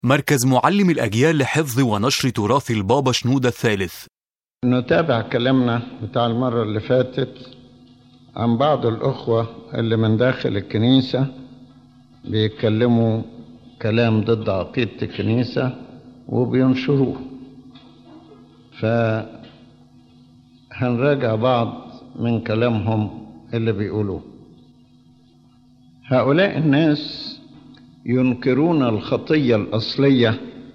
مركز معلم الأجيال لحفظ ونشر تراث البابا شنودة الثالث نتابع كلامنا بتاع المرة اللي فاتت عن بعض الأخوة اللي من داخل الكنيسة بيتكلموا كلام ضد عقيدة الكنيسة وبينشروه فهنراجع بعض من كلامهم اللي بيقولوه هؤلاء الناس ينكرون الخطية الأصلية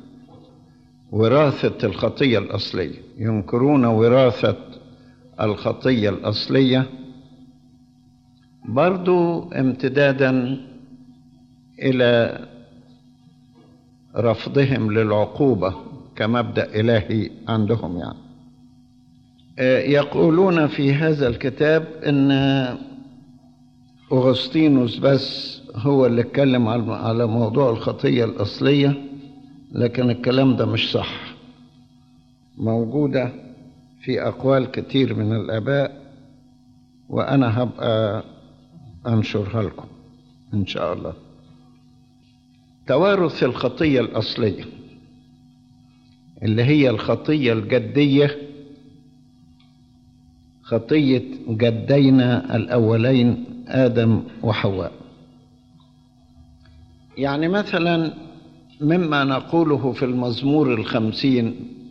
وراثة الخطية الأصلية ينكرون وراثة الخطية الأصلية برضو امتدادا إلى رفضهم للعقوبة كمبدأ إلهي عندهم يعني يقولون في هذا الكتاب أن أغسطينوس بس هو اللي اتكلم على موضوع الخطية الأصلية لكن الكلام ده مش صح موجودة في أقوال كتير من الآباء وأنا هبقى أنشرها لكم إن شاء الله توارث الخطية الأصلية اللي هي الخطية الجدية خطية جدينا الأولين آدم وحواء يعني مثلا مما نقوله في المزمور الخمسين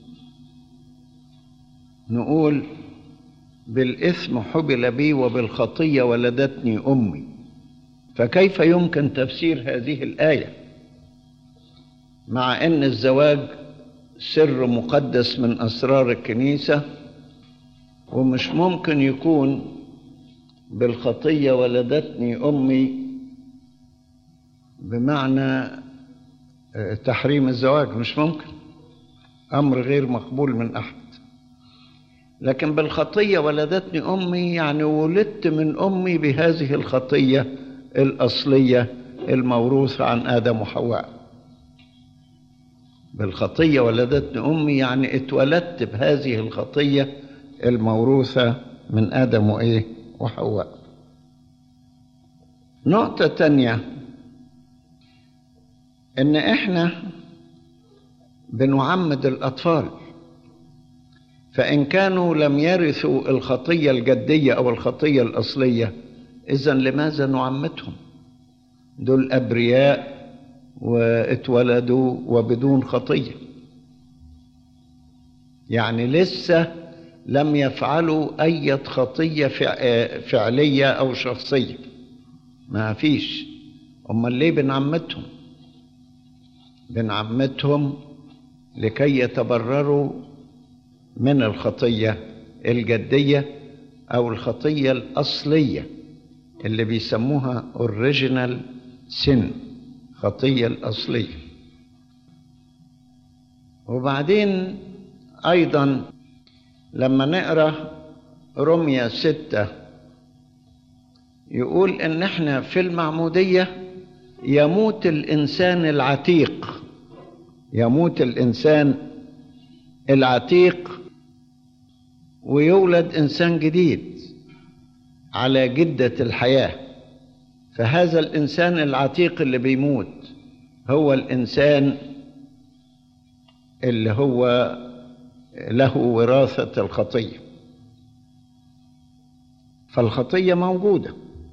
نقول بالإثم حبل بي وبالخطية ولدتني أمي فكيف يمكن تفسير هذه الآية مع أن الزواج سر مقدس من أسرار الكنيسة ومش ممكن يكون بالخطية ولدتني أمي بمعنى تحريم الزواج مش ممكن أمر غير مقبول من أحد لكن بالخطية ولدتني أمي يعني ولدت من أمي بهذه الخطية الأصلية الموروثة عن آدم وحواء بالخطية ولدتني أمي يعني اتولدت بهذه الخطية الموروثة من آدم وإيه وحواء نقطة تانية إن إحنا بنعمد الأطفال فإن كانوا لم يرثوا الخطية الجدية أو الخطية الأصلية إذا لماذا نعمدهم؟ دول أبرياء واتولدوا وبدون خطية يعني لسه لم يفعلوا أي خطية فعلية أو شخصية ما فيش أمال ليه بنعمتهم بنعمتهم لكي يتبرروا من الخطية الجدية أو الخطية الأصلية اللي بيسموها original sin خطية الأصلية وبعدين أيضا لما نقرا رمية ستة يقول إن إحنا في المعمودية يموت الإنسان العتيق يموت الإنسان العتيق ويولد إنسان جديد على جدة الحياة فهذا الإنسان العتيق اللي بيموت هو الإنسان اللي هو له وراثة الخطية فالخطية موجودة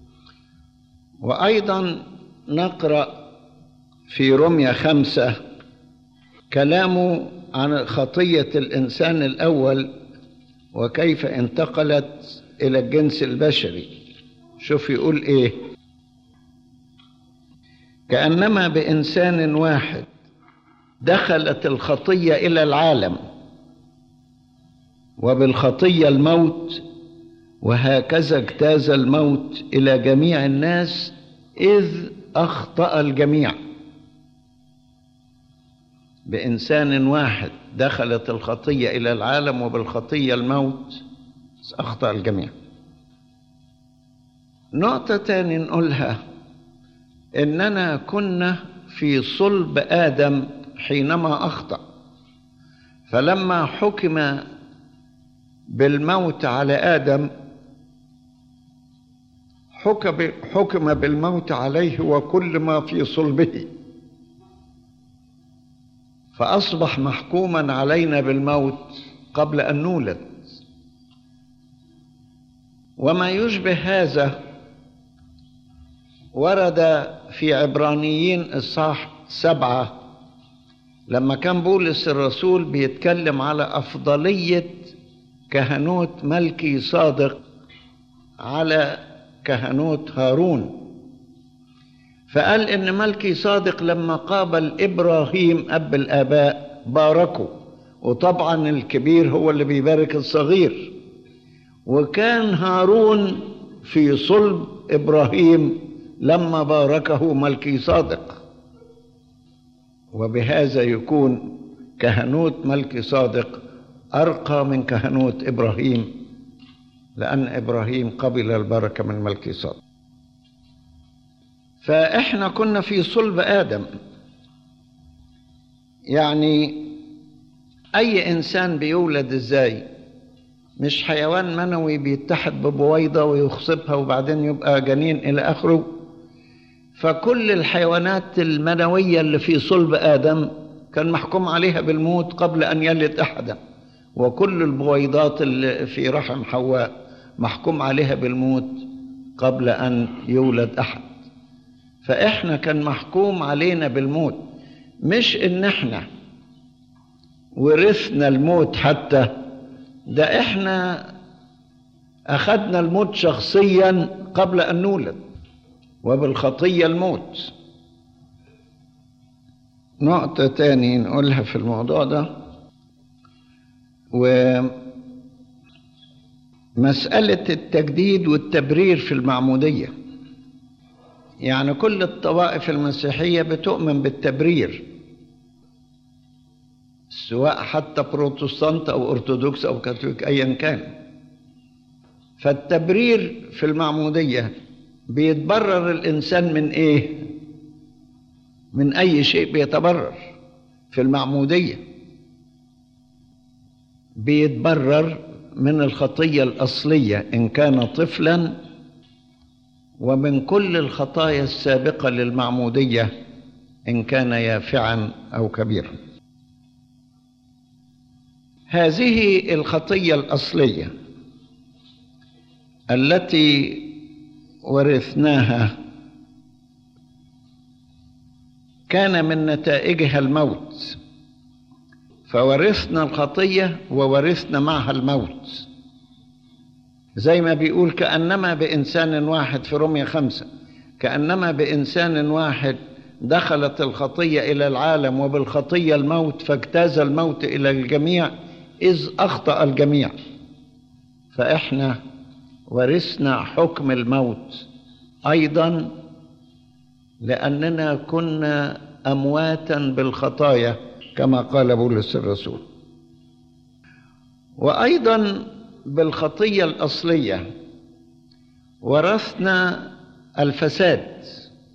وأيضا نقرأ في رمية خمسة كلامه عن خطية الإنسان الأول وكيف انتقلت إلى الجنس البشري شوف يقول إيه كأنما بإنسان واحد دخلت الخطية إلى العالم وبالخطية الموت وهكذا اجتاز الموت إلى جميع الناس إذ أخطأ الجميع بإنسان واحد دخلت الخطية إلى العالم وبالخطية الموت أخطأ الجميع نقطة تاني نقولها إننا كنا في صلب آدم حينما أخطأ فلما حكم بالموت على آدم حكم حكم بالموت عليه وكل ما في صلبه فأصبح محكوما علينا بالموت قبل أن نولد وما يشبه هذا ورد في عبرانيين الصح سبعة لما كان بولس الرسول بيتكلم على أفضلية كهنوت ملكي صادق على كهنوت هارون فقال إن ملكي صادق لما قابل إبراهيم أب الآباء باركه وطبعا الكبير هو اللي بيبارك الصغير وكان هارون في صلب إبراهيم لما باركه ملكي صادق وبهذا يكون كهنوت ملكي صادق أرقى من كهنوت إبراهيم لأن إبراهيم قبل البركة من ملكي صادق فإحنا كنا في صلب آدم يعني أي إنسان بيولد إزاي مش حيوان منوي بيتحد ببويضة ويخصبها وبعدين يبقى جنين إلى آخره فكل الحيوانات المنوية اللي في صلب آدم كان محكوم عليها بالموت قبل أن يلد أحدا وكل البويضات اللي في رحم حواء محكوم عليها بالموت قبل أن يولد أحد فإحنا كان محكوم علينا بالموت مش إن إحنا ورثنا الموت حتى ده إحنا أخذنا الموت شخصيا قبل أن نولد وبالخطية الموت نقطة تاني نقولها في الموضوع ده ومسألة التجديد والتبرير في المعمودية يعني كل الطوائف المسيحية بتؤمن بالتبرير سواء حتى بروتستانت أو أرثوذكس أو كاثوليك أيا كان فالتبرير في المعمودية بيتبرر الإنسان من إيه؟ من أي شيء بيتبرر في المعمودية بيتبرر من الخطية الأصلية إن كان طفلا ومن كل الخطايا السابقة للمعمودية إن كان يافعا أو كبيرا هذه الخطية الأصلية التي ورثناها كان من نتائجها الموت فورثنا الخطية وورثنا معها الموت زي ما بيقول كأنما بإنسان واحد في رمية خمسة كأنما بإنسان واحد دخلت الخطية إلى العالم وبالخطية الموت فاجتاز الموت إلى الجميع إذ أخطأ الجميع فإحنا ورثنا حكم الموت أيضا لأننا كنا أمواتا بالخطايا كما قال بولس الرسول وأيضا بالخطية الأصلية ورثنا الفساد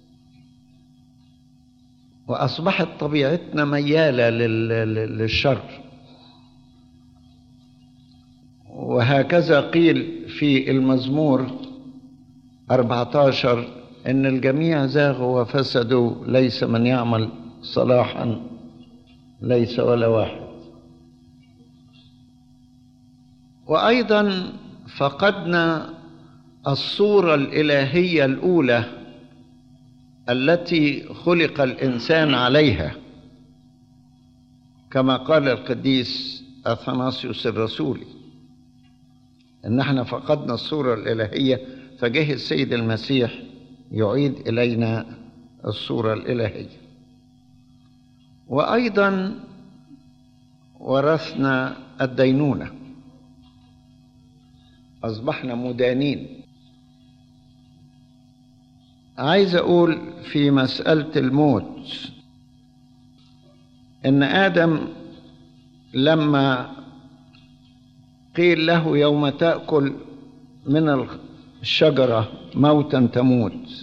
وأصبحت طبيعتنا ميالة للشر وهكذا قيل في المزمور 14 إن الجميع زاغوا وفسدوا ليس من يعمل صلاحا ليس ولا واحد وأيضا فقدنا الصورة الإلهية الأولى التي خلق الإنسان عليها كما قال القديس أثناسيوس الرسولي ان احنا فقدنا الصورة الإلهية فجه السيد المسيح يعيد إلينا الصورة الإلهية وأيضا ورثنا الدينونة أصبحنا مدانين عايز أقول في مسألة الموت إن آدم لما قيل له يوم تأكل من الشجرة موتا تموت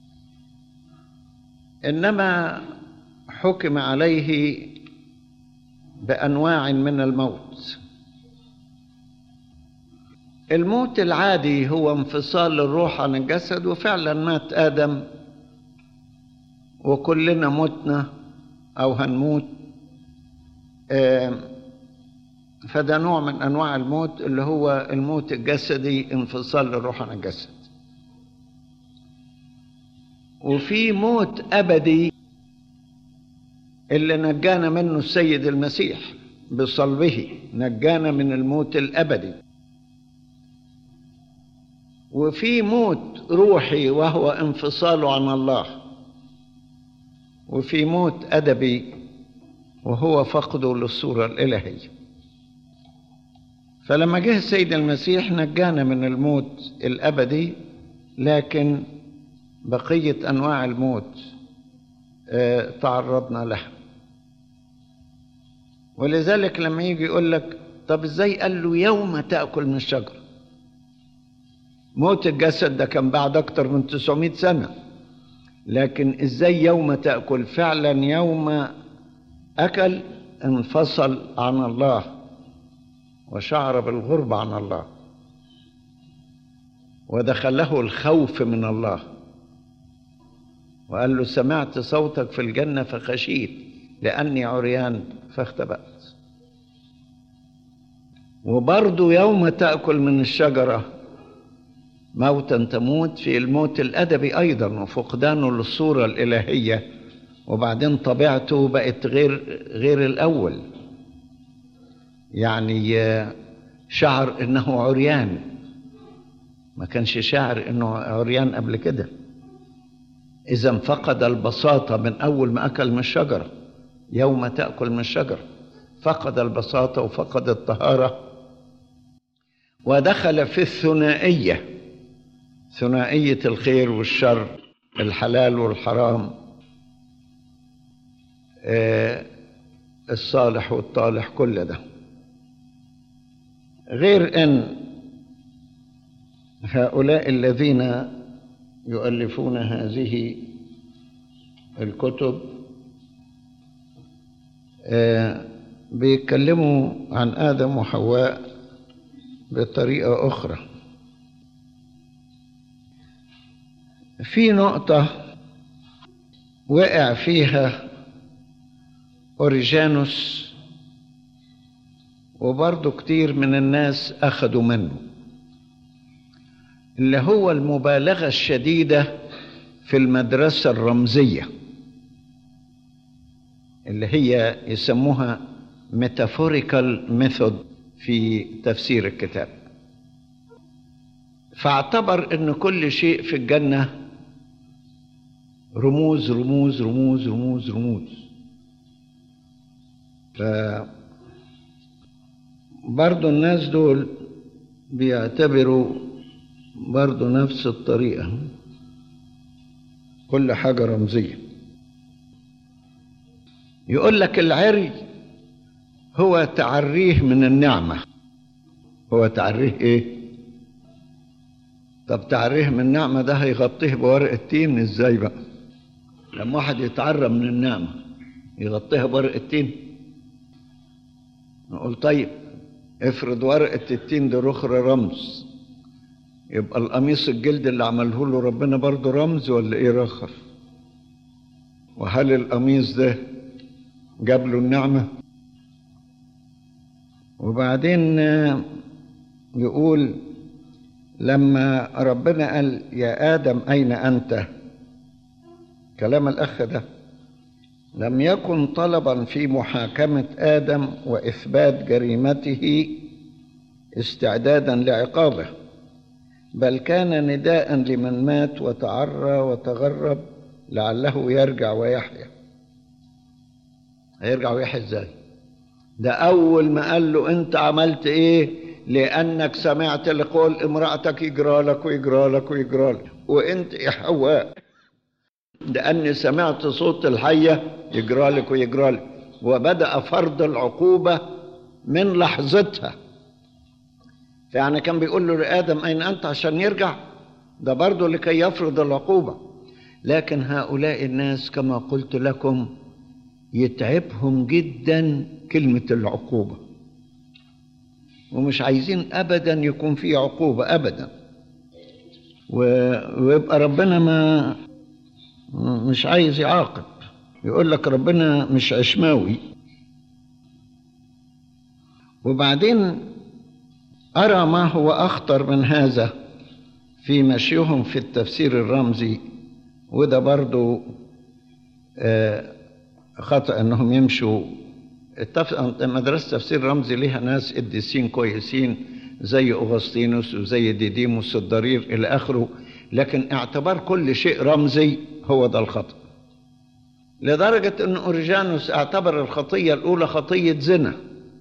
إنما حكم عليه بأنواع من الموت الموت العادي هو انفصال الروح عن الجسد وفعلا مات آدم وكلنا متنا أو هنموت فده نوع من انواع الموت اللي هو الموت الجسدي انفصال الروح عن الجسد وفي موت ابدي اللي نجانا منه السيد المسيح بصلبه نجانا من الموت الابدي وفي موت روحي وهو انفصاله عن الله وفي موت ادبي وهو فقده للصوره الالهيه فلما جه السيد المسيح نجانا من الموت الابدي لكن بقيه انواع الموت اه تعرضنا لها ولذلك لما يجي يقول لك طب ازاي قال له يوم تاكل من الشجره موت الجسد ده كان بعد اكتر من 900 سنه لكن ازاي يوم تاكل فعلا يوم اكل انفصل عن الله وشعر بالغربة عن الله ودخله الخوف من الله وقال له سمعت صوتك في الجنة فخشيت لأني عريان فاختبأت وبرضه يوم تأكل من الشجرة موتا تموت في الموت الأدبي أيضا وفقدانه للصورة الإلهية وبعدين طبيعته بقت غير غير الأول يعني شعر انه عريان ما كانش شاعر انه عريان قبل كده اذا فقد البساطه من اول ما اكل من الشجره يوم تاكل من الشجره فقد البساطه وفقد الطهاره ودخل في الثنائيه ثنائيه الخير والشر الحلال والحرام الصالح والطالح كل ده غير ان هؤلاء الذين يؤلفون هذه الكتب بيتكلموا عن ادم وحواء بطريقه اخرى في نقطه وقع فيها اوريجانوس وبرضه كتير من الناس أخذوا منه اللي هو المبالغة الشديدة في المدرسة الرمزية اللي هي يسموها metaphorical method في تفسير الكتاب فاعتبر ان كل شيء في الجنة رموز رموز رموز رموز رموز ف برضو الناس دول بيعتبروا برضو نفس الطريقة كل حاجة رمزية يقول لك العري هو تعريه من النعمة هو تعريه ايه طب تعريه من النعمة ده هيغطيه بورق التين ازاي بقى لما واحد يتعرى من النعمة يغطيها بورق التين نقول طيب افرض ورقة التين دي رخر رمز يبقى القميص الجلد اللي عمله له ربنا برضه رمز ولا ايه رخر وهل القميص ده جاب له النعمة وبعدين يقول لما ربنا قال يا آدم أين أنت كلام الأخ ده لم يكن طلبا في محاكمة آدم وإثبات جريمته استعدادا لعقابه بل كان نداء لمن مات وتعرى وتغرب لعله يرجع ويحيا هيرجع ويحيا ازاي ده اول ما قال له انت عملت ايه لانك سمعت لقول امراتك يجرى لك ويجرى لك ويجرى لك وانت يا حواء لاني سمعت صوت الحيه يجرى لك ويجرى لك وبدا فرض العقوبه من لحظتها يعني كان بيقول له لآدم أين أنت عشان يرجع ده برضه لكي يفرض العقوبة لكن هؤلاء الناس كما قلت لكم يتعبهم جدا كلمة العقوبة ومش عايزين أبدا يكون في عقوبة أبدا ويبقى ربنا ما مش عايز يعاقب يقول لك ربنا مش عشماوي وبعدين أرى ما هو أخطر من هذا في مشيهم في التفسير الرمزي وده برضو خطأ أنهم يمشوا مدرسة تفسير رمزي ليها ناس قديسين كويسين زي أغسطينوس وزي ديديموس الضرير إلى آخره لكن اعتبار كل شيء رمزي هو ده الخطأ لدرجة أن أورجانوس اعتبر الخطية الأولى خطية زنا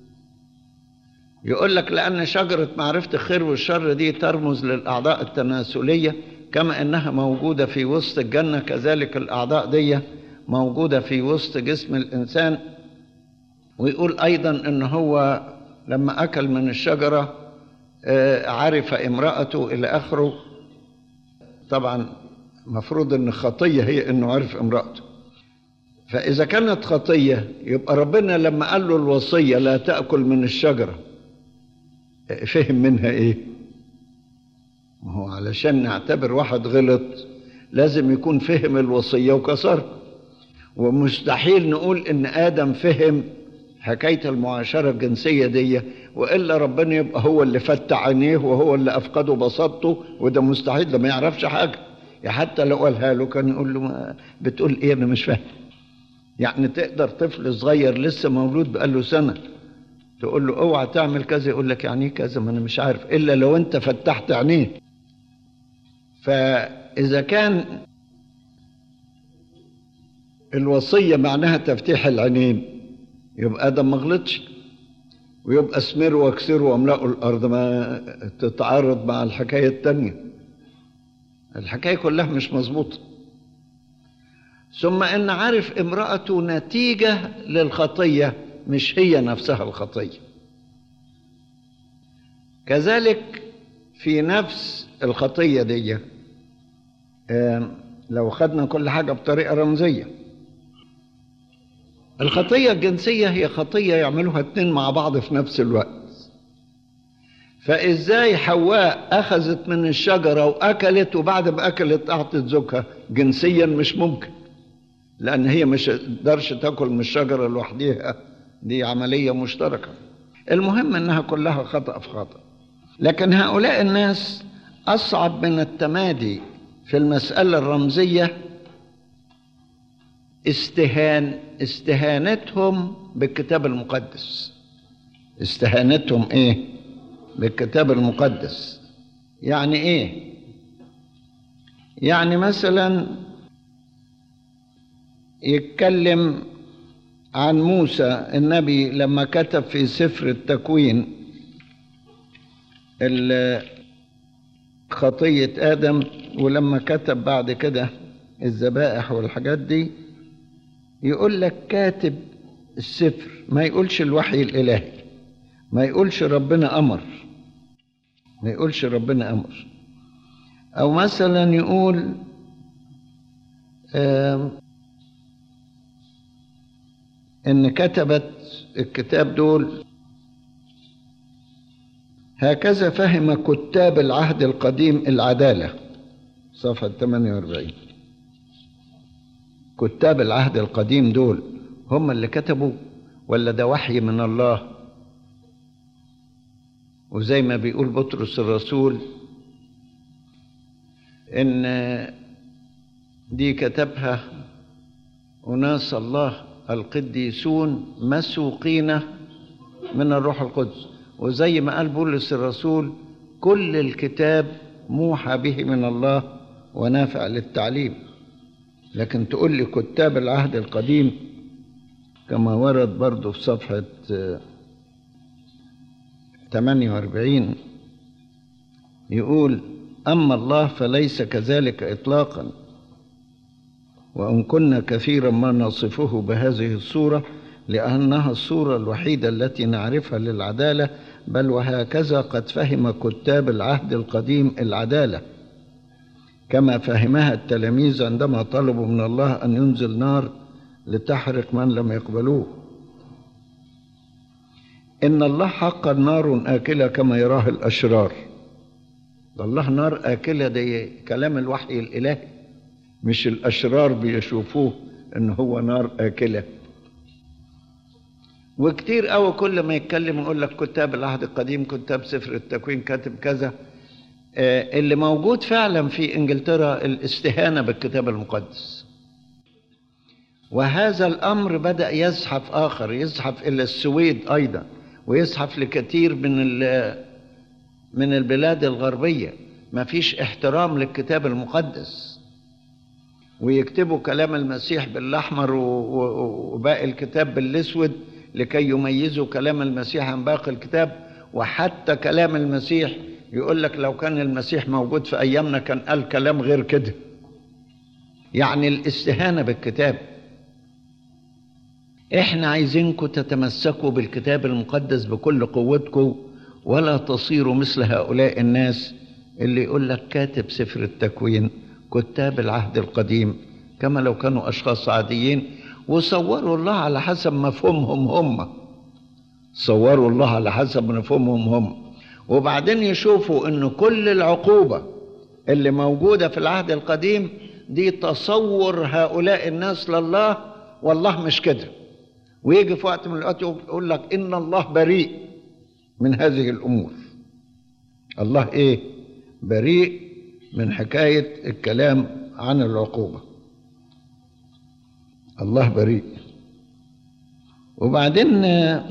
يقول لك لأن شجرة معرفة الخير والشر دي ترمز للأعضاء التناسلية كما أنها موجودة في وسط الجنة كذلك الأعضاء دي موجودة في وسط جسم الإنسان ويقول أيضا أن هو لما أكل من الشجرة عرف امرأته إلى آخره طبعا مفروض أن خطية هي أنه عرف امرأته فإذا كانت خطية يبقى ربنا لما قال له الوصية لا تأكل من الشجرة فهم منها إيه ما هو علشان نعتبر واحد غلط لازم يكون فهم الوصية وكسرها ومستحيل نقول إن آدم فهم حكاية المعاشرة الجنسية دي وإلا ربنا يبقى هو اللي فتح عينيه وهو اللي أفقده بساطته وده مستحيل ده ما يعرفش حاجة يعني حتى لو قالها له كان يقول له ما بتقول إيه أنا مش فاهم يعني تقدر طفل صغير لسه مولود بقاله سنة تقول له اوعى تعمل كذا يقول لك يعني كذا ما انا مش عارف الا لو انت فتحت عينيه فاذا كان الوصية معناها تفتيح العينين يبقى آدم ما غلطش ويبقى اسمروا واكسروا واملأوا الأرض ما تتعارض مع الحكاية التانية الحكاية كلها مش مظبوطة ثم ان عرف امرأته نتيجة للخطية مش هي نفسها الخطية كذلك في نفس الخطية دي لو خدنا كل حاجة بطريقة رمزية الخطية الجنسية هي خطية يعملوها اتنين مع بعض في نفس الوقت فازاي حواء اخذت من الشجرة واكلت وبعد ما اكلت اعطت زوجها جنسيا مش ممكن لان هي مش تقدرش تاكل من الشجرة لوحديها دي عملية مشتركة المهم انها كلها خطأ في خطأ لكن هؤلاء الناس اصعب من التمادي في المسألة الرمزية استهان استهانتهم بالكتاب المقدس استهانتهم ايه بالكتاب المقدس يعني ايه يعني مثلا يتكلم عن موسى النبي لما كتب في سفر التكوين خطية آدم ولما كتب بعد كده الذبائح والحاجات دي يقول لك كاتب السفر ما يقولش الوحي الإلهي ما يقولش ربنا أمر ما يقولش ربنا أمر أو مثلا يقول إن كتبت الكتاب دول هكذا فهم كتاب العهد القديم العدالة صفحة 48 كتاب العهد القديم دول هم اللي كتبوا ولا ده وحي من الله وزي ما بيقول بطرس الرسول ان دي كتبها أناس الله القديسون مسوقين من الروح القدس وزي ما قال بولس الرسول كل الكتاب موحى به من الله ونافع للتعليم لكن تقول لي كتاب العهد القديم كما ورد برضه في صفحة 48 يقول أما الله فليس كذلك إطلاقا وإن كنا كثيرا ما نصفه بهذه الصورة لأنها الصورة الوحيدة التي نعرفها للعدالة بل وهكذا قد فهم كتاب العهد القديم العدالة كما فهمها التلاميذ عندما طلبوا من الله أن ينزل نار لتحرق من لم يقبلوه إن الله حقا نار آكلة كما يراه الأشرار الله نار آكلة دي كلام الوحي الإلهي مش الأشرار بيشوفوه إن هو نار آكلة وكتير قوي كل ما يتكلم يقول لك كتاب العهد القديم كتاب سفر التكوين كاتب كذا آه، اللي موجود فعلا في انجلترا الاستهانه بالكتاب المقدس وهذا الامر بدا يزحف اخر يزحف الى السويد ايضا ويزحف لكثير من ال- من البلاد الغربيه ما فيش احترام للكتاب المقدس ويكتبوا كلام المسيح بالاحمر و- و- وباقي الكتاب بالاسود لكي يميزوا كلام المسيح عن باقي الكتاب وحتى كلام المسيح يقول لك لو كان المسيح موجود في ايامنا كان قال كلام غير كده يعني الاستهانه بالكتاب احنا عايزينكم تتمسكوا بالكتاب المقدس بكل قوتكم ولا تصيروا مثل هؤلاء الناس اللي يقول لك كاتب سفر التكوين كتاب العهد القديم كما لو كانوا اشخاص عاديين وصوروا الله على حسب مفهومهم هم صوروا الله على حسب مفهومهم هم وبعدين يشوفوا ان كل العقوبه اللي موجوده في العهد القديم دي تصور هؤلاء الناس لله والله مش كده ويجي في وقت من الاوقات يقول لك ان الله بريء من هذه الامور الله ايه بريء من حكايه الكلام عن العقوبه الله بريء وبعدين آه،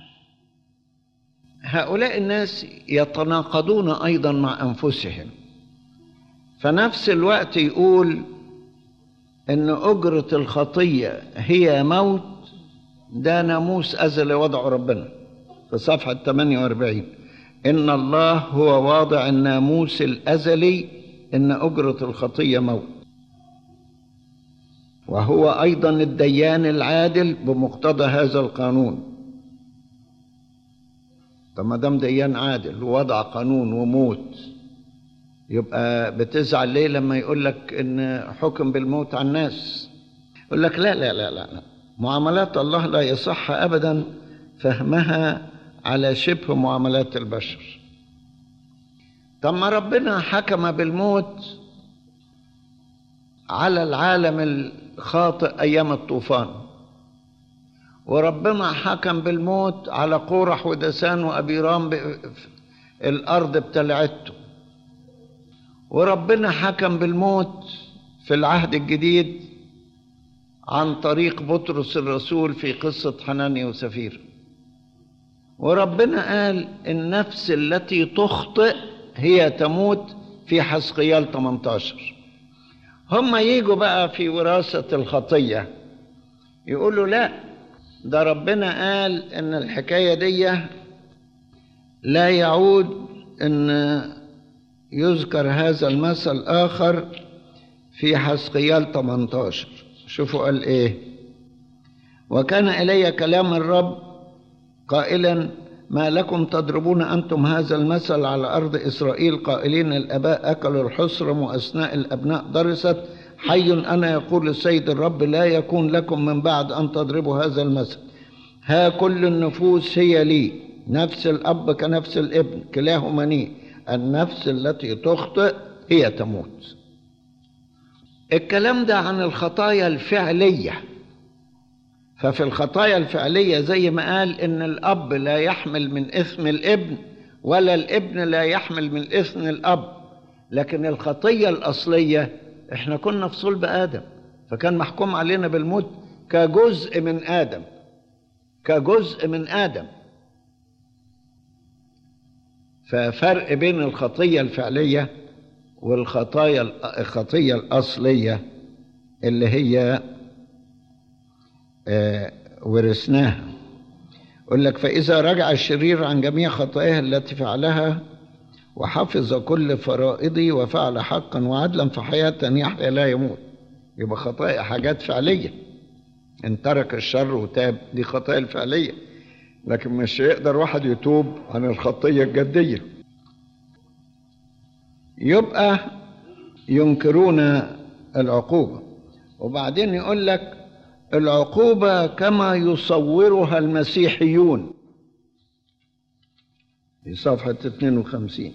هؤلاء الناس يتناقضون ايضا مع انفسهم فنفس الوقت يقول ان اجره الخطيه هي موت ده ناموس ازلي وضعه ربنا في صفحه 48 ان الله هو واضع الناموس الازلي ان اجره الخطيه موت وهو ايضا الديان العادل بمقتضى هذا القانون طب ما دام ديان عادل ووضع قانون وموت يبقى بتزعل ليه لما يقول لك ان حكم بالموت على الناس يقول لك لا لا لا لا, لا. معاملات الله لا يصح ابدا فهمها على شبه معاملات البشر طب ما ربنا حكم بالموت على العالم الخاطئ ايام الطوفان وربنا حكم بالموت على قورح ودسان وابيرام ب- الارض ابتلعته وربنا حكم بالموت في العهد الجديد عن طريق بطرس الرسول في قصة حنانيا وسفير وربنا قال النفس التي تخطئ هي تموت في حسقيال 18 هم يجوا بقى في وراثة الخطية يقولوا لا ده ربنا قال ان الحكاية دي لا يعود ان يذكر هذا المثل آخر في حسقيال 18 شوفوا قال إيه وكان إلي كلام الرب قائلا ما لكم تضربون أنتم هذا المثل على أرض إسرائيل قائلين الآباء أكلوا الحصرم وأثناء الأبناء درست حي أنا يقول السيد الرب لا يكون لكم من بعد أن تضربوا هذا المثل ها كل النفوس هي لي نفس الأب كنفس الابن كلاهما لي النفس التي تخطئ هي تموت الكلام ده عن الخطايا الفعلية ففي الخطايا الفعلية زي ما قال إن الأب لا يحمل من إثم الابن ولا الابن لا يحمل من إثم الأب لكن الخطية الأصلية إحنا كنا في صلب آدم فكان محكوم علينا بالموت كجزء من آدم كجزء من آدم ففرق بين الخطية الفعلية والخطايا الخطية الأصلية اللي هي آه، ورثناها يقول لك فإذا رجع الشرير عن جميع خطاياه التي فعلها وحفظ كل فرائضي وفعل حقا وعدلا فحياة يحيى لا يموت يبقى خطايا حاجات فعلية ان ترك الشر وتاب دي خطايا الفعلية لكن مش يقدر واحد يتوب عن الخطية الجدية يبقى ينكرون العقوبة وبعدين يقول لك العقوبة كما يصورها المسيحيون في صفحة 52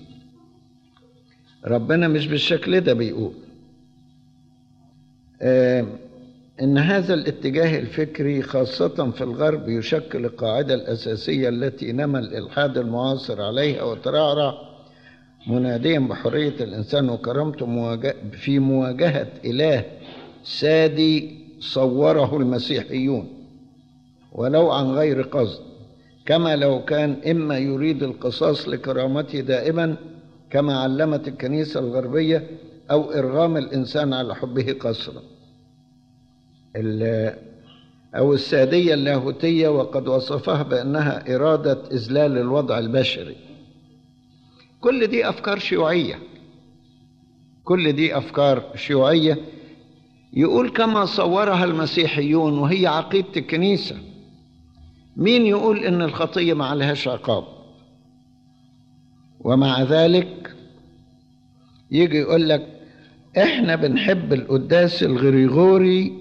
ربنا مش بالشكل ده بيقول آه ان هذا الاتجاه الفكري خاصه في الغرب يشكل القاعده الاساسيه التي نمى الالحاد المعاصر عليها وترعرع مناديا بحريه الانسان وكرامته مواجه في مواجهه اله سادي صوره المسيحيون ولو عن غير قصد كما لو كان اما يريد القصاص لكرامته دائما كما علمت الكنيسه الغربيه او ارغام الانسان على حبه قصرا او الساديه اللاهوتيه وقد وصفها بانها اراده اذلال الوضع البشري كل دي افكار شيوعيه كل دي افكار شيوعيه يقول كما صورها المسيحيون وهي عقيده الكنيسه مين يقول ان الخطيه ما عليهاش عقاب ومع ذلك يجي يقول لك احنا بنحب القداس الغريغوري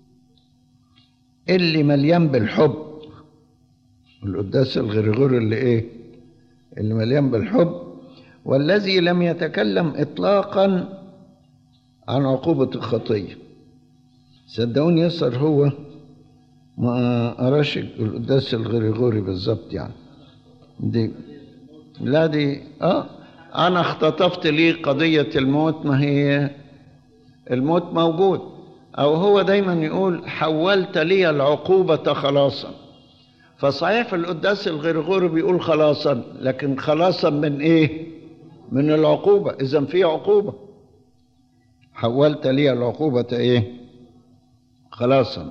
اللي مليان بالحب القداس الغريغوري اللي ايه اللي مليان بالحب والذي لم يتكلم اطلاقا عن عقوبة الخطية صدقوني يسر هو ما قراش القداس الغريغوري بالظبط يعني دي لا دي اه انا اختطفت لي قضية الموت ما هي الموت موجود او هو دايما يقول حولت لي العقوبة خلاصا فصحيح في القداس الغرغوري بيقول خلاصا لكن خلاصا من ايه من العقوبة اذا في عقوبة حولت لي العقوبة ايه خلاصا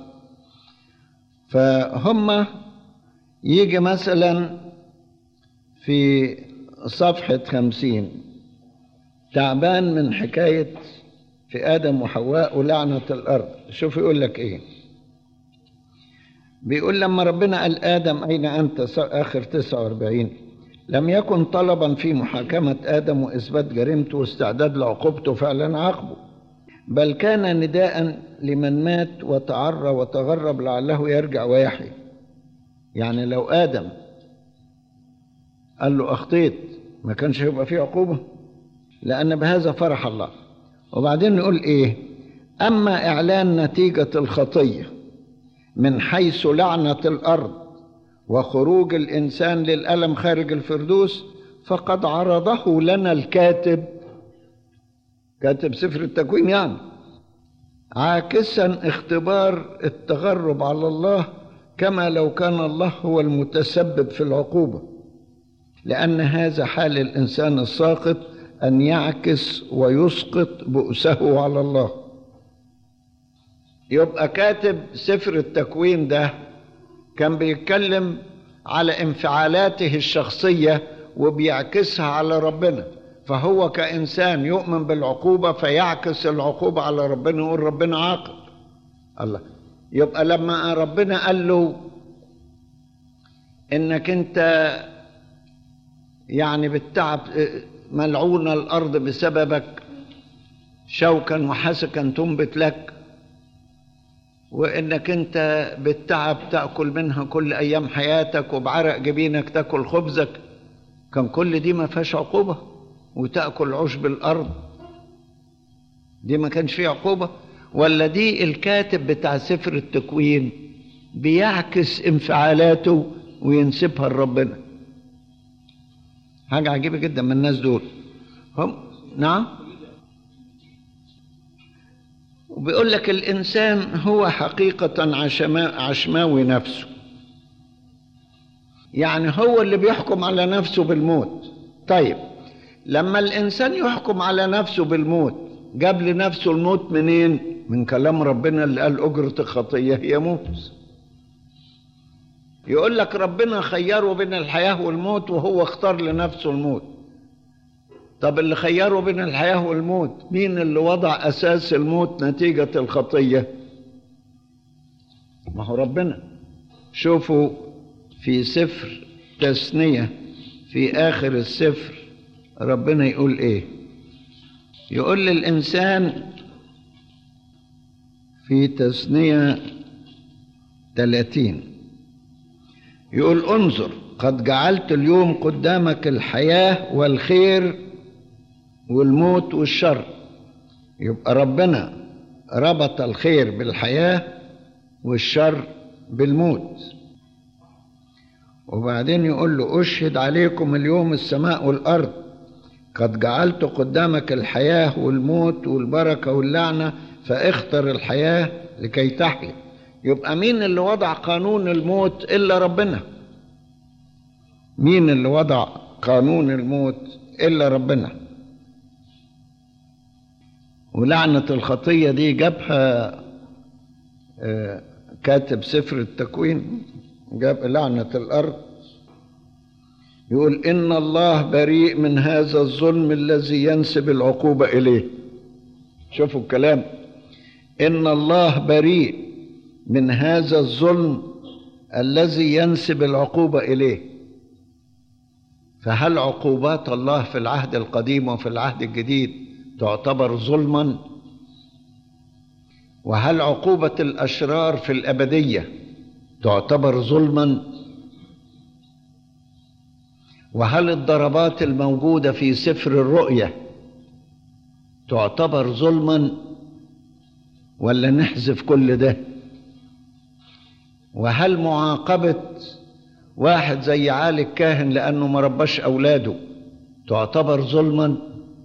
فهم يجي مثلا في صفحة خمسين تعبان من حكاية في آدم وحواء ولعنة الأرض شوف يقول لك إيه بيقول لما ربنا قال آدم أين أنت آخر 49 لم يكن طلبا في محاكمة آدم وإثبات جريمته واستعداد لعقوبته فعلا عاقبه بل كان نداء لمن مات وتعرى وتغرب لعله يرجع ويحيى يعني لو آدم قال له أخطيت ما كانش هيبقى فيه عقوبة لأن بهذا فرح الله وبعدين نقول إيه أما إعلان نتيجة الخطية من حيث لعنة الأرض وخروج الإنسان للألم خارج الفردوس فقد عرضه لنا الكاتب كاتب سفر التكوين يعني عاكسا اختبار التغرب على الله كما لو كان الله هو المتسبب في العقوبه لان هذا حال الانسان الساقط ان يعكس ويسقط بؤسه على الله يبقى كاتب سفر التكوين ده كان بيتكلم على انفعالاته الشخصيه وبيعكسها على ربنا فهو كإنسان يؤمن بالعقوبة فيعكس العقوبة على ربنا يقول ربنا عاقب الله يبقى لما ربنا قال له انك انت يعني بالتعب ملعون الارض بسببك شوكا وحسكا تنبت لك وانك انت بالتعب تاكل منها كل ايام حياتك وبعرق جبينك تاكل خبزك كان كل دي ما فيهاش عقوبه وتأكل عشب الأرض دي ما كانش فيه عقوبة ولا دي الكاتب بتاع سفر التكوين بيعكس انفعالاته وينسبها لربنا حاجة عجيبة جدا من الناس دول هم نعم وبيقول لك الإنسان هو حقيقة عشما عشماوي نفسه يعني هو اللي بيحكم على نفسه بالموت طيب لما الإنسان يحكم على نفسه بالموت جاب لنفسه الموت منين؟ من كلام ربنا اللي قال أجرة الخطية هي موت يقول لك ربنا خيره بين الحياة والموت وهو اختار لنفسه الموت طب اللي خيره بين الحياة والموت مين اللي وضع أساس الموت نتيجة الخطية ما هو ربنا شوفوا في سفر تثنية في آخر السفر ربنا يقول ايه يقول للإنسان في تثنية ثلاثين يقول انظر قد جعلت اليوم قدامك الحياة والخير والموت والشر يبقى ربنا ربط الخير بالحياة والشر بالموت وبعدين يقول له أشهد عليكم اليوم السماء والأرض قد جعلت قدامك الحياة والموت والبركة واللعنة فاختر الحياة لكي تحيا يبقى مين اللي وضع قانون الموت إلا ربنا مين اللي وضع قانون الموت إلا ربنا ولعنة الخطية دي جابها كاتب سفر التكوين جاب لعنة الأرض يقول إن الله بريء من هذا الظلم الذي ينسب العقوبة إليه شوفوا الكلام إن الله بريء من هذا الظلم الذي ينسب العقوبة إليه فهل عقوبات الله في العهد القديم وفي العهد الجديد تعتبر ظلما وهل عقوبة الأشرار في الأبدية تعتبر ظلما وهل الضربات الموجودة في سفر الرؤية تعتبر ظلما ولا نحذف كل ده وهل معاقبة واحد زي عالي الكاهن لأنه ما رباش أولاده تعتبر ظلما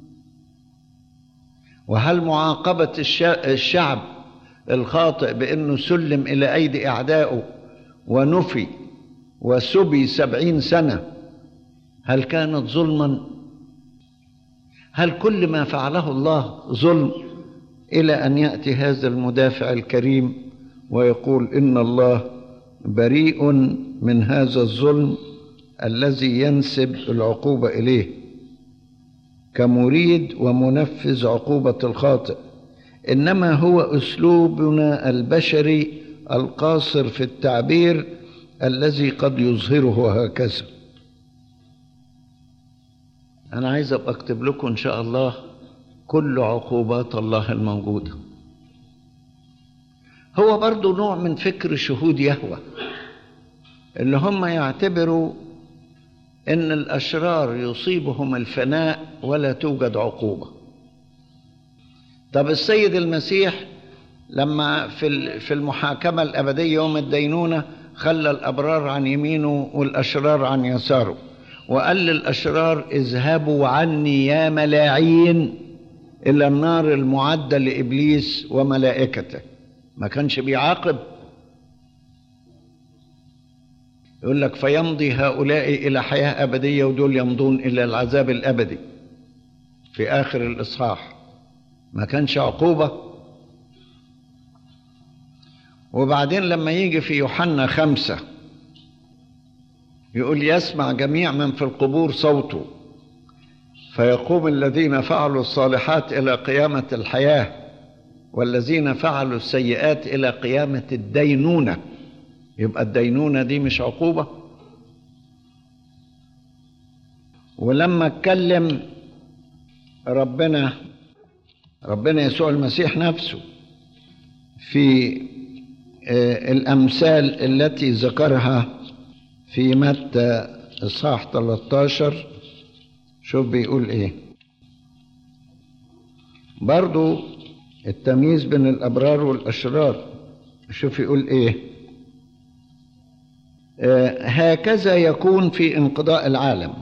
وهل معاقبة الشعب الخاطئ بأنه سلم إلى أيدي أعدائه ونفي وسبي سبعين سنة هل كانت ظلما هل كل ما فعله الله ظلم إلى أن يأتي هذا المدافع الكريم ويقول إن الله بريء من هذا الظلم الذي ينسب العقوبة إليه كمريد ومنفذ عقوبة الخاطئ إنما هو أسلوبنا البشري القاصر في التعبير الذي قد يظهره هكذا أنا عايز أبقى أكتب لكم إن شاء الله كل عقوبات الله الموجودة هو برضو نوع من فكر شهود يهوه اللي هم يعتبروا ان الاشرار يصيبهم الفناء ولا توجد عقوبه طب السيد المسيح لما في في المحاكمه الابديه يوم الدينونه خلى الابرار عن يمينه والاشرار عن يساره وقال للاشرار اذهبوا عني يا ملاعين الى النار المعده لابليس وملائكته ما كانش بيعاقب يقول لك فيمضي هؤلاء إلى حياة أبدية ودول يمضون إلى العذاب الأبدي في آخر الإصحاح ما كانش عقوبة وبعدين لما يجي في يوحنا خمسة يقول يسمع جميع من في القبور صوته فيقوم الذين فعلوا الصالحات إلى قيامة الحياة والذين فعلوا السيئات إلى قيامة الدينونة يبقى الدينونة دي مش عقوبة ولما اتكلم ربنا ربنا يسوع المسيح نفسه في الأمثال التي ذكرها في متى إصحاح 13 شوف بيقول إيه برضو التمييز بين الأبرار والأشرار شوف يقول إيه هكذا يكون في انقضاء العالم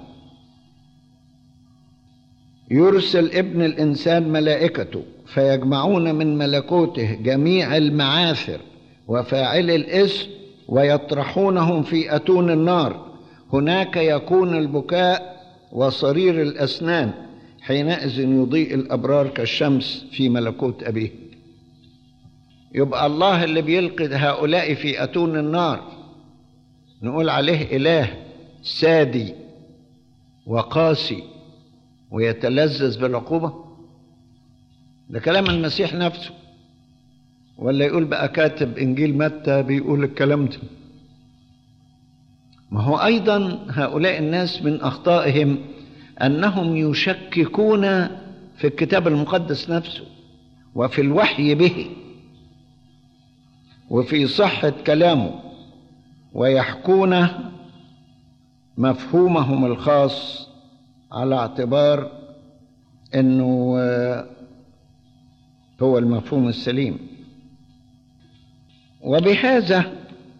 يرسل ابن الانسان ملائكته فيجمعون من ملكوته جميع المعاثر وفاعل الاثم ويطرحونهم في اتون النار هناك يكون البكاء وصرير الاسنان حينئذ يضيء الابرار كالشمس في ملكوت ابيه يبقى الله اللي بيلقي هؤلاء في اتون النار نقول عليه إله سادي وقاسي ويتلذذ بالعقوبة ده كلام المسيح نفسه ولا يقول بقى كاتب إنجيل متى بيقول الكلام ده ما هو أيضا هؤلاء الناس من أخطائهم أنهم يشككون في الكتاب المقدس نفسه وفي الوحي به وفي صحة كلامه ويحكون مفهومهم الخاص على اعتبار انه هو المفهوم السليم وبهذا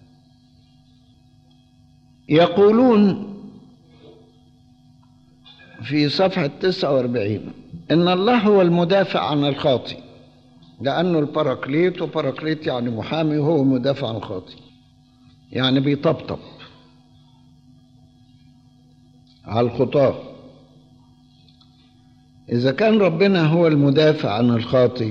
يقولون في صفحة 49 إن الله هو المدافع عن الخاطئ لأنه البراكليت وبراكليت يعني محامي وهو مدافع عن الخاطئ يعني بيطبطب على الخطاة إذا كان ربنا هو المدافع عن الخاطئ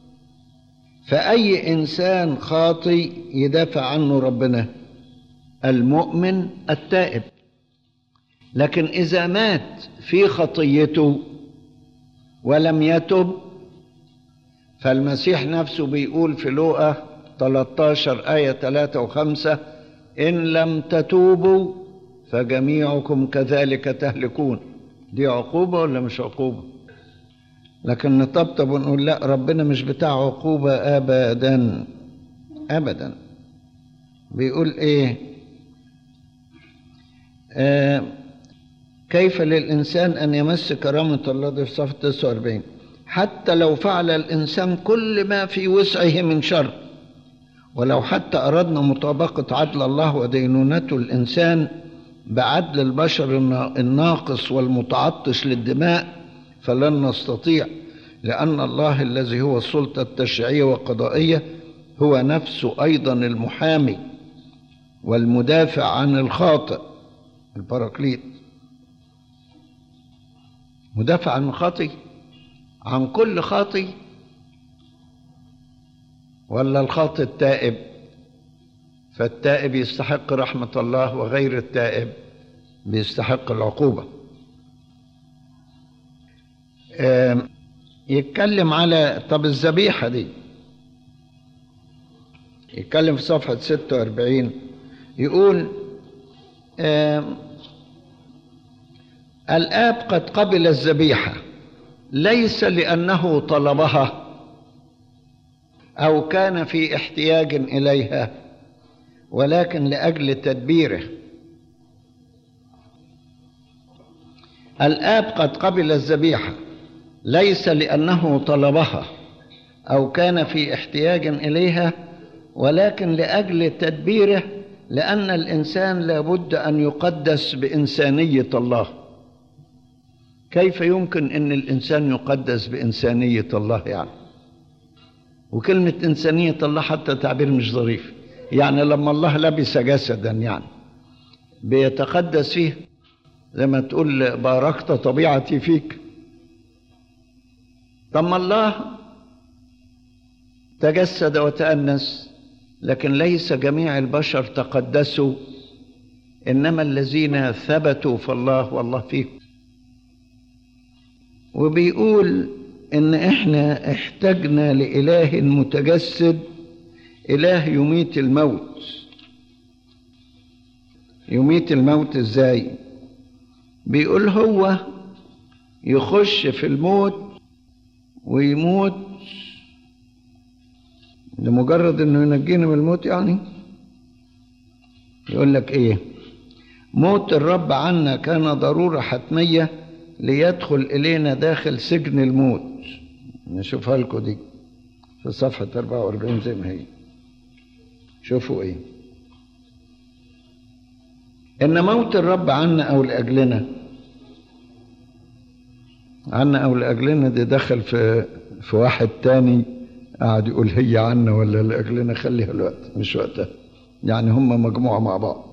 فأي إنسان خاطئ يدافع عنه ربنا المؤمن التائب لكن إذا مات في خطيته ولم يتب فالمسيح نفسه بيقول في لوقا 13 آية 3 و5 إن لم تتوبوا فجميعكم كذلك تهلكون دي عقوبة ولا مش عقوبة لكن نطبطب ونقول لا ربنا مش بتاع عقوبة أبدا أبدا بيقول إيه آه كيف للإنسان أن يمس كرامة الله دي في صفحة 49 حتى لو فعل الإنسان كل ما في وسعه من شر ولو حتى أردنا مطابقة عدل الله ودينونته الإنسان بعدل البشر الناقص والمتعطش للدماء فلن نستطيع لأن الله الذي هو السلطة التشريعية والقضائية هو نفسه أيضا المحامي والمدافع عن الخاطئ البراكليت مدافع عن الخاطئ عن كل خاطئ ولا الخاطئ التائب فالتائب يستحق رحمة الله وغير التائب بيستحق العقوبة يتكلم على طب الذبيحة دي يتكلم في صفحة 46 يقول الآب قد قبل الذبيحة ليس لأنه طلبها أو كان في احتياج إليها ولكن لأجل تدبيره الآب قد قبل الذبيحة ليس لأنه طلبها أو كان في احتياج إليها ولكن لأجل تدبيره لأن الإنسان لابد أن يقدس بإنسانية الله كيف يمكن أن الإنسان يقدس بإنسانية الله يعني وكلمة إنسانية الله حتى تعبير مش ظريف يعني لما الله لبس جسدا يعني بيتقدس فيه زي ما تقول باركت طبيعتي فيك ثم الله تجسد وتأنس لكن ليس جميع البشر تقدسوا إنما الذين ثبتوا في الله والله فيك وبيقول إن إحنا احتجنا لإله متجسد إله يميت الموت يميت الموت إزاي بيقول هو يخش في الموت ويموت لمجرد انه ينجينا من الموت يعني يقول لك ايه موت الرب عنا كان ضرورة حتمية ليدخل إلينا داخل سجن الموت نشوفها لكم دي في صفحة 44 زي ما هي شوفوا ايه ان موت الرب عنا او لاجلنا عنا او لاجلنا دي دخل في في واحد تاني قاعد يقول هي عنا ولا لاجلنا خليها الوقت مش وقتها يعني هم مجموعه مع بعض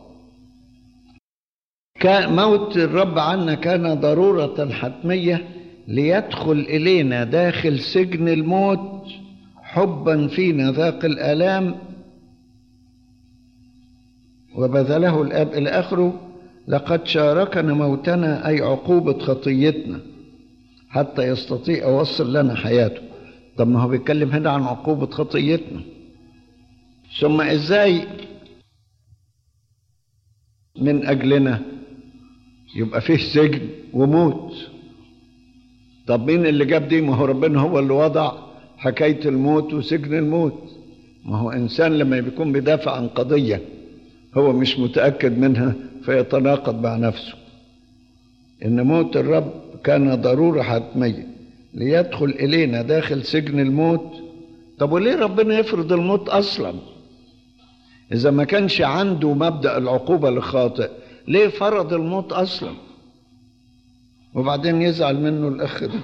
كان موت الرب عنا كان ضروره حتميه ليدخل الينا داخل سجن الموت حبا فينا ذاق الالام وبذله الاب الى اخره لقد شاركنا موتنا اي عقوبه خطيتنا حتى يستطيع يوصل لنا حياته طب ما هو بيتكلم هنا عن عقوبة خطيتنا ثم ازاي من اجلنا يبقى فيه سجن وموت طب مين اللي جاب دي ما هو ربنا هو اللي وضع حكاية الموت وسجن الموت ما هو انسان لما بيكون بيدافع عن قضية هو مش متأكد منها فيتناقض مع نفسه ان موت الرب كان ضرورة حتمية ليدخل إلينا داخل سجن الموت طب وليه ربنا يفرض الموت أصلا إذا ما كانش عنده مبدأ العقوبة للخاطئ ليه فرض الموت أصلا وبعدين يزعل منه الأخ ده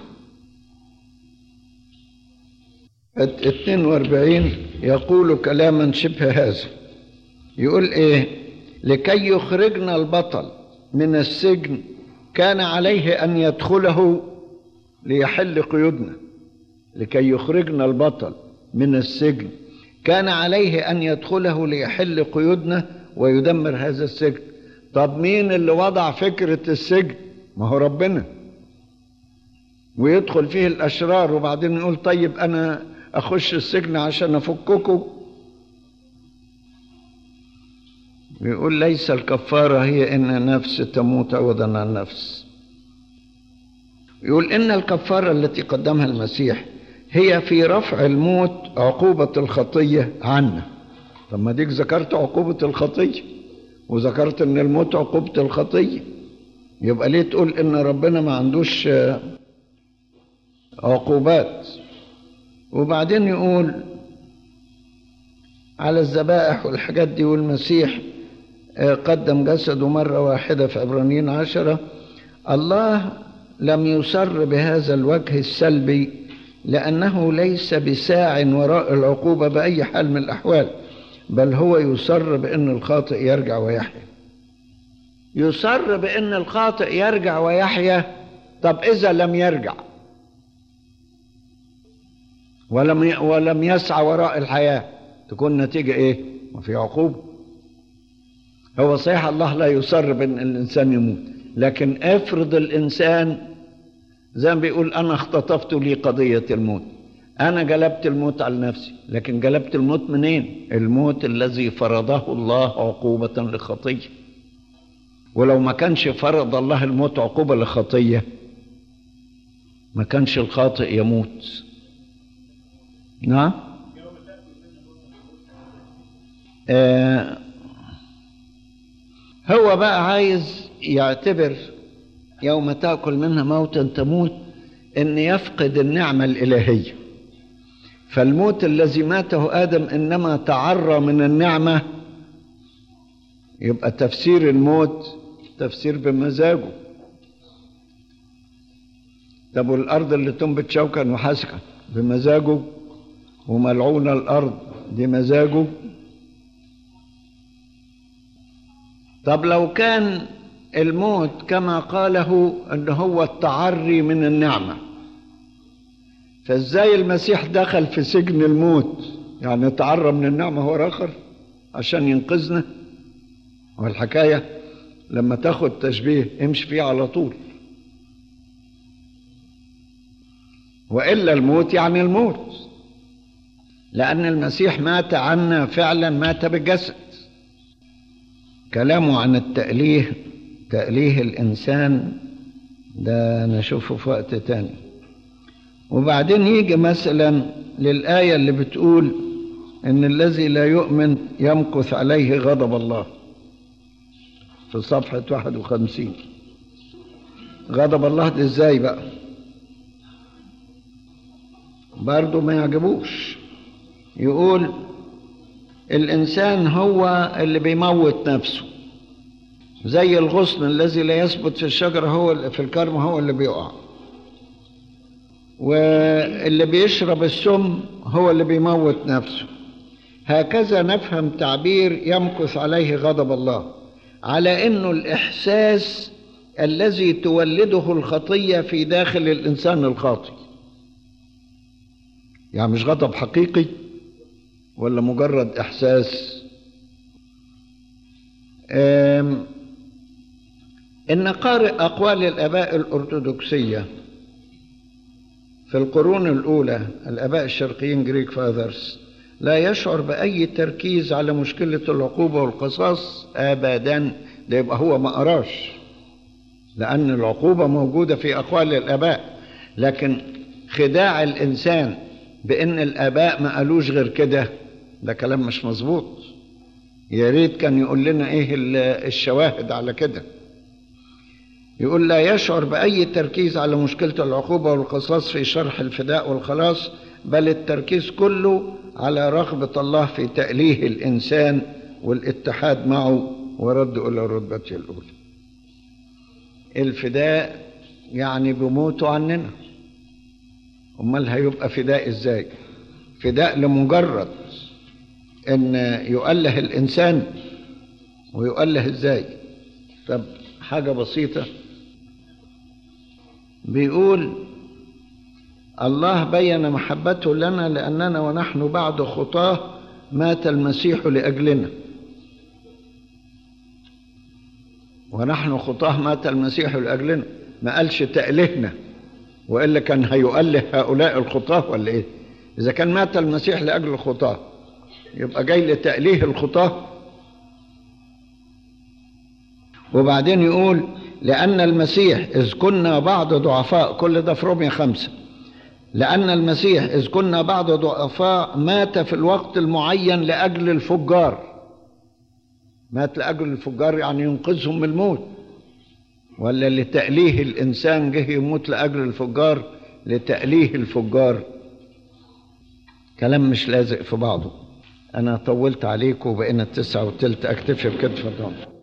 42 يقول كلاما شبه هذا يقول ايه لكي يخرجنا البطل من السجن كان عليه ان يدخله ليحل قيودنا لكي يخرجنا البطل من السجن كان عليه ان يدخله ليحل قيودنا ويدمر هذا السجن طب مين اللي وضع فكره السجن ما هو ربنا ويدخل فيه الاشرار وبعدين يقول طيب انا اخش السجن عشان افككم يقول ليس الكفاره هي ان نفس تموت عوضا عن نفس يقول ان الكفاره التي قدمها المسيح هي في رفع الموت عقوبه الخطيه عنا طب ما ديك ذكرت عقوبه الخطيه وذكرت ان الموت عقوبه الخطيه يبقى ليه تقول ان ربنا ما عندوش عقوبات وبعدين يقول على الذبائح والحاجات دي والمسيح قدم جسده مرة واحدة في عبرانيين عشرة الله لم يسر بهذا الوجه السلبي لأنه ليس بساع وراء العقوبة بأي حال من الأحوال بل هو يسر بأن الخاطئ يرجع ويحيا يسر بأن الخاطئ يرجع ويحيا طب إذا لم يرجع ولم ولم يسعى وراء الحياة تكون نتيجة إيه؟ ما في عقوبة هو صحيح الله لا يصر بأن الإنسان يموت لكن افرض الإنسان زي ما بيقول أنا اختطفت لي قضية الموت أنا جلبت الموت على نفسي لكن جلبت الموت منين؟ الموت الذي فرضه الله عقوبة لخطية ولو ما كانش فرض الله الموت عقوبة لخطية ما كانش الخاطئ يموت نعم آه هو بقى عايز يعتبر يوم تأكل منها موتا تموت ان يفقد النعمة الإلهية فالموت الذي ماته آدم إنما تعرى من النعمة يبقى تفسير الموت تفسير بمزاجه طب والأرض اللي تنبت شوكا وحسكا بمزاجه وملعون الأرض دي مزاجه طب لو كان الموت كما قاله ان هو التعري من النعمه فازاي المسيح دخل في سجن الموت يعني تعرى من النعمه هو اخر عشان ينقذنا والحكايه لما تاخد تشبيه امشي فيه على طول والا الموت يعني الموت لان المسيح مات عنا فعلا مات بالجسد كلامه عن التأليه تأليه الإنسان ده نشوفه في وقت تاني وبعدين يجي مثلا للآية اللي بتقول إن الذي لا يؤمن يمكث عليه غضب الله في صفحة 51 غضب الله ده ازاي بقى برضه ما يعجبوش يقول الإنسان هو اللي بيموت نفسه زي الغصن الذي لا يثبت في الشجرة هو في الكرم هو اللي بيقع واللي بيشرب السم هو اللي بيموت نفسه هكذا نفهم تعبير يمكث عليه غضب الله على انه الاحساس الذي تولده الخطيه في داخل الانسان الخاطئ يعني مش غضب حقيقي ولا مجرد احساس ان قارئ اقوال الاباء الارثوذكسيه في القرون الاولى الاباء الشرقيين جريك فاذرز لا يشعر باي تركيز على مشكله العقوبه والقصاص ابدا ده يبقى هو ما قراش لان العقوبه موجوده في اقوال الاباء لكن خداع الانسان بان الاباء ما قالوش غير كده ده كلام مش مظبوط يا ريت كان يقول لنا ايه الشواهد على كده يقول لا يشعر باي تركيز على مشكله العقوبه والقصاص في شرح الفداء والخلاص بل التركيز كله على رغبه الله في تاليه الانسان والاتحاد معه ورد إلى رتبته الأولى الفداء يعني بموته عننا امال هيبقى فداء ازاي فداء لمجرد ان يؤله الانسان ويؤله ازاي طب حاجه بسيطه بيقول الله بين محبته لنا لاننا ونحن بعد خطاه مات المسيح لاجلنا ونحن خطاه مات المسيح لاجلنا ما قالش تألهنا وإلا كان هيؤله هؤلاء الخطاة ولا إيه إذا كان مات المسيح لأجل الخطاة يبقى جاي لتأليه الخطاة وبعدين يقول لأن المسيح إذ كنا بعض ضعفاء كل ده في رومية خمسة لأن المسيح إذ كنا بعض ضعفاء مات في الوقت المعين لأجل الفجار مات لأجل الفجار يعني ينقذهم من الموت ولا لتأليه الإنسان جه يموت لأجل الفجار لتأليه الفجار كلام مش لازق في بعضه أنا طولت عليكم وبقينا التسعة والتلت أكتفي بكده اتفضل